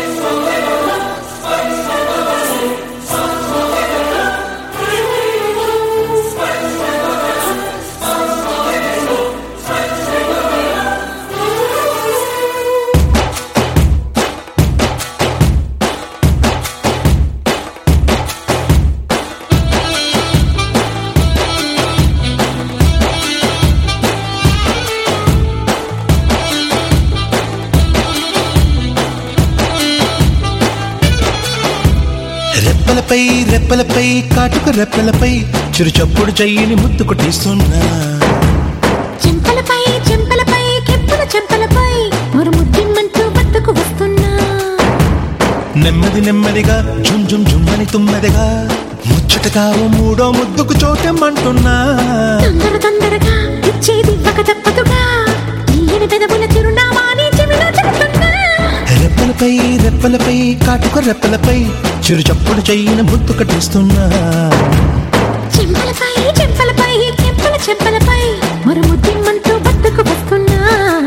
రెప్పలపై రెప్పలపై కాటుక రెప్పలపై చిరు చప్పుడు చెయ్యిని ముద్దు కొట్టిస్తున్నా చెంపలపై చెంపలపై కెప్పుల చెంపలపై మరి ముద్దిమ్మంటూ బతుకు వస్తున్నా నెమ్మది నెమ్మదిగా జుమ్ జుమ్ జుమ్మని తుమ్మెదగా ముచ్చటగా ఓ మూడో ముద్దుకు చోటెమ్మంటున్నా తొందర తొందరగా ఇచ్చేది ఇవ్వక తప్పదుగా తీయని పెదవుల చిరునామా నీ చెవిలో చెబుతున్నా రెప్పలపై రెప్పలపై కాటుక రెప్పలపై చిరు చప్పుడు చెయ్యిని ముద్దు కట్టిస్తున్నా చెంపలపై చెంపలపై కెప్పుల చెంపలపై మరి ముద్దిమ్మంటూ బతుకు వస్తున్నా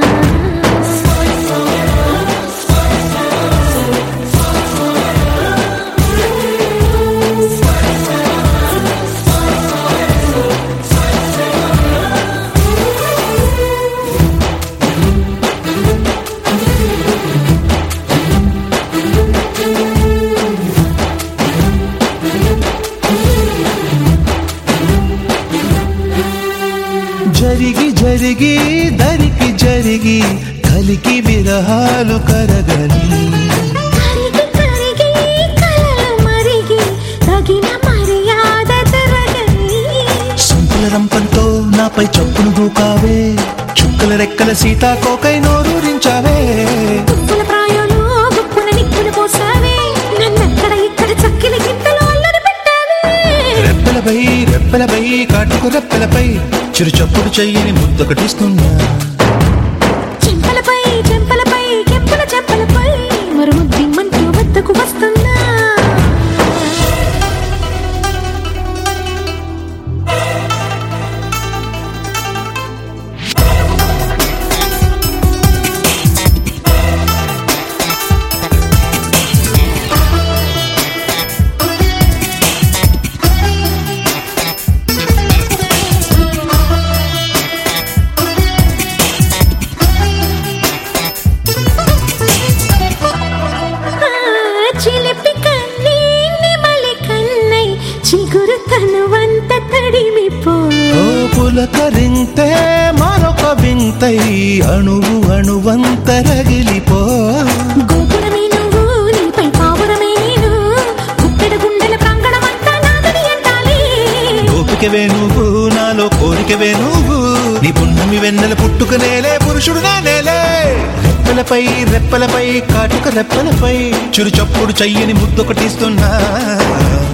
జరిగి జరిగి దరికి జరిగి కలికి విరహాలు కరగని కరిగి కరిగి కలలు మరిగి తగిన మర్యాద జరగని సొంపుల రంపంతో నాపై చప్పును దూకావే చుక్కల రెక్కల సీతాకోకై నోరూరించావే గుప్పుల ప్రాయంలో గుప్పుల నిప్పులు పోసావే నన్నక్కడ ఇక్కడ చక్కిలి గింతలు అల్లరి పెట్టావే రెప్పలపై రెప్పలపై కాటుకు రెప్పలపై చిరు చప్పుడు చెయ్యని ముద్దొకటిస్తున్నా చెంపలపై చెంపలపై కెంపుల చెంపలపై మరి ముద్దిమ్మంటూ వద్దకు వస్తున్నా ఆ, చిలిపి కన్నీ నిమలి కన్నై చిగురు తనువంత తడిమిపో ఓ పులకరింతే మరొక వింతై అణువు అణువంత రగిలిపో గోపురమే నువ్వు నీపై పావురమే నేను గుప్పెడు గుండెల ప్రాంగణమంతా నాదని ఎండాలి ఓపికవే నువ్వు నాలో కోరికవే నువ్వు నీ పున్నమి వెన్నెల పుట్టుకనేలే పురుషుడు నేనేలే రెప్పలపై రెప్పలపై కాటుక రెప్పలపై చురు చప్పుడు చెయ్యని ముద్దొకటిస్తున్నా